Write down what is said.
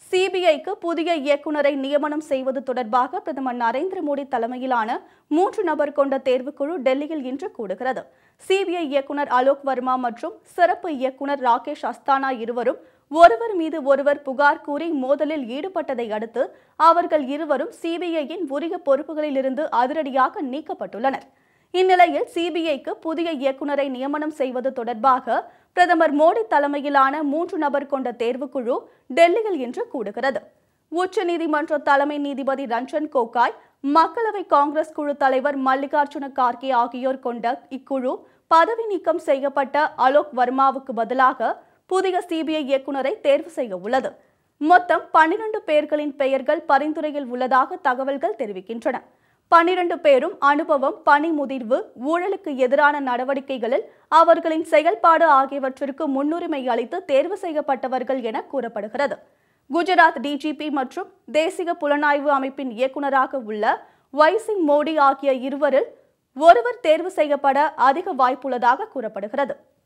சிபிஐக்கு புதிய இயக்குநரை நியமனம் செய்வது தொடர்பாக பிரதமர் நரேந்திர மோடி தலைமையிலான மூன்று நபர் கொண்ட தேர்வுக்குழு டெல்லியில் இன்று கூடுகிறது சிபிஐ இயக்குனர் அலோக் வர்மா மற்றும் சிறப்பு இயக்குனர் ராகேஷ் அஸ்தானா இருவரும் ஒருவர் மீது ஒருவர் புகார் கூறி மோதலில் ஈடுபட்டதை அடுத்து அவர்கள் இருவரும் சிபிஐயின் உரிய பொறுப்புகளிலிருந்து அதிரடியாக நீக்கப்பட்டுள்ளனர் இந்நிலையில் சிபிஐக்கு புதிய இயக்குநரை நியமனம் செய்வது தொடர்பாக பிரதமர் மோடி தலைமையிலான மூன்று நபர் கொண்ட தேர்வுக்குழு டெல்லியில் இன்று கூடுகிறது உச்சநீதிமன்ற தலைமை நீதிபதி ரஞ்சன் கோகாய் மக்களவை காங்கிரஸ் குழு தலைவர் மல்லிகார்ஜுன கார்கே ஆகியோர் கொண்ட இக்குழு பதவி நீக்கம் செய்யப்பட்ட அலோக் வர்மாவுக்கு பதிலாக புதிய சிபிஐ இயக்குநரை தேர்வு செய்ய உள்ளது மொத்தம் பன்னிரண்டு பேர்களின் பெயர்கள் பரிந்துரையில் உள்ளதாக தகவல்கள் தெரிவிக்கின்றன பன்னிரண்டு பேரும் அனுபவம் பணி முதிர்வு ஊழலுக்கு எதிரான நடவடிக்கைகளில் அவர்களின் செயல்பாடு ஆகியவற்றிற்கு முன்னுரிமை அளித்து தேர்வு செய்யப்பட்டவர்கள் என கூறப்படுகிறது குஜராத் டிஜிபி மற்றும் தேசிய புலனாய்வு அமைப்பின் இயக்குநராக உள்ள வைசிங் மோடி ஆகிய இருவரில் ஒருவர் தேர்வு செய்யப்பட அதிக வாய்ப்புள்ளதாக கூறப்படுகிறது